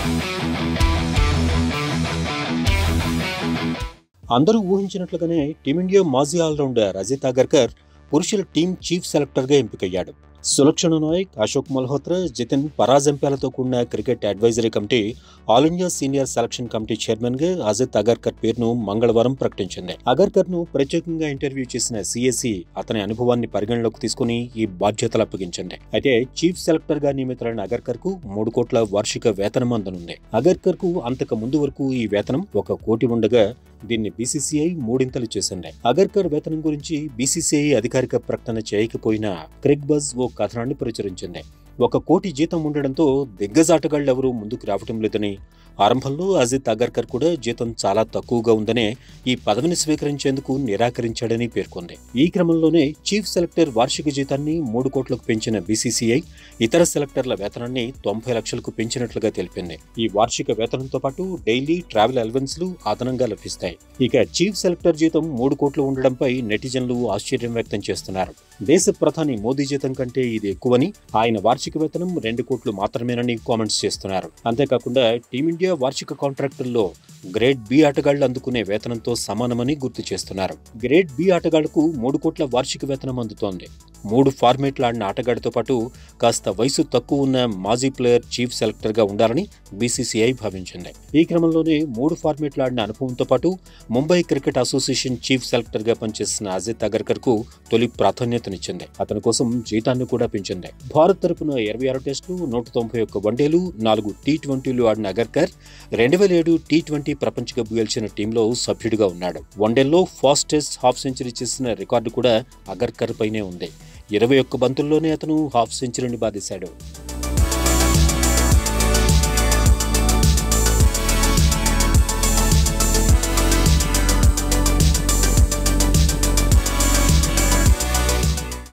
అందరూ ఊహించినట్లుగానే టీమిండియా మాజీ ఆల్రౌండర్ అజిత్ అగర్కర్ పురుషుల టీం చీఫ్ సెలెక్టర్గా ఎంపికయ్యాడు సులక్షణ నాయక్ అశోక్ మల్హోత్రా జితిన్ పరాజంప్యాలతో కూడిన cricket advisory committee all India senior selection committee chairman గా అజిత్ అగర్కర్ పేరును మంగళవారం ప్రకటించింది అగర్కర్ ను ప్రత్యేకంగా ఇంటర్వ్యూ చేసిన సిఎస్సి అతని అనుభవాన్ని పరిగణలోకి తీసుకుని ఈ బాధ్యతలు అప్పగించింది అయితే చీఫ్ సెలెక్టర్ గా నియమితులైన అగర్కర్ కు మూడు కోట్ల వార్షిక వేతనం అందనుంది అగర్కర్ కు అంతకు ముందు వరకు ఈ వేతనం ఒక కోటి ఉండగా దీన్ని బీసీసీఐ మూడింతలు చేసింది అగర్కర్ వేతనం గురించి బీసీసీఐ అధికారిక ప్రకటన చేయకపోయినా క్రిక్ బజ్ ఓ కథనాన్ని ప్రచురించింది ఒక కోటి జీతం ఉండడంతో దిగ్గజాటగాళ్లెవరూ ముందుకు రావటం లేదని ఆరంభంలో అజిత్ అగర్కర్ కూడా జీతం చాలా తక్కువగా ఉందనే ఈ పదవిని స్వీకరించేందుకు నిరాకరించాడని పేర్కొంది ఈ క్రమంలోనే చీఫ్ సెలెక్టర్ వార్షిక జీతాన్ని మూడు కోట్లకు పెంచిన బీసీసీఐ ఇతర సెలెక్టర్ల వేతనాన్ని తొంభై లక్షలకు పెంచినట్లుగా తెలిపింది ఈ వార్షిక వేతనంతో పాటు డైలీ ట్రావెల్ అలవెన్స్లు అదనంగా లభిస్తాయి ఇక చీఫ్ సెలెక్టర్ జీతం మూడు కోట్లు ఉండడంపై నెటిజన్లు ఆశ్చర్యం వ్యక్తం చేస్తున్నారు దేశ ప్రధాని మోదీ జీతం కంటే ఇది ఎక్కువని ఆయన వార్షిక వేతనం రెండు కోట్లు మాత్రమేనని కామెంట్స్ చేస్తున్నారు అంతేకాకుండా టీమిండియా వార్షిక కాంట్రాక్టుల్లో గ్రేడ్ బి ఆటగాళ్లు అందుకునే వేతనంతో సమానమని గుర్తు చేస్తున్నారు గ్రేడ్ బి ఆటగాళ్లకు మూడు కోట్ల వార్షిక వేతనం అందుతోంది మూడు ఫార్మేట్లు ఆడిన ఆటగాడితో పాటు కాస్త వయసు తక్కువ ఉన్న మాజీ ప్లేయర్ చీఫ్ సెలెక్టర్ గా ఉండాలని బీసీసీఐ భావించింది ఈ క్రమంలోనే మూడు ఫార్మేట్లు ఆడిన అనుభవంతో పాటు Mumbai cricket association chief selector గా పనిచేసిన అజిత్ అగర్కర్ కు తొలి ప్రాధాన్యతనిచ్చింది అతని కోసం జీతాన్ని కూడా పెంచింది భారత్ తరపున ఇరవై ఆరు టెస్టులు నూట తొంభై ఒక్క వన్డేలు నాలుగు టీ ట్వంటీలు ఆడిన అగర్కర్ రెండు వేల ఏడు టీ ట్వంటీ ప్రపంచ కప్ గెలిచిన టీంలో సభ్యుడిగా ఉన్నాడు వన్డేల్లో ఫాస్టెస్ట్ హాఫ్ సెంచరీ చేసిన రికార్డు కూడా అగర్కర్ పైనే ఉంది ఇరవై ఒక్క బంతుల్లోనే అతను హాఫ్ సెంచరీని బాధేశాడు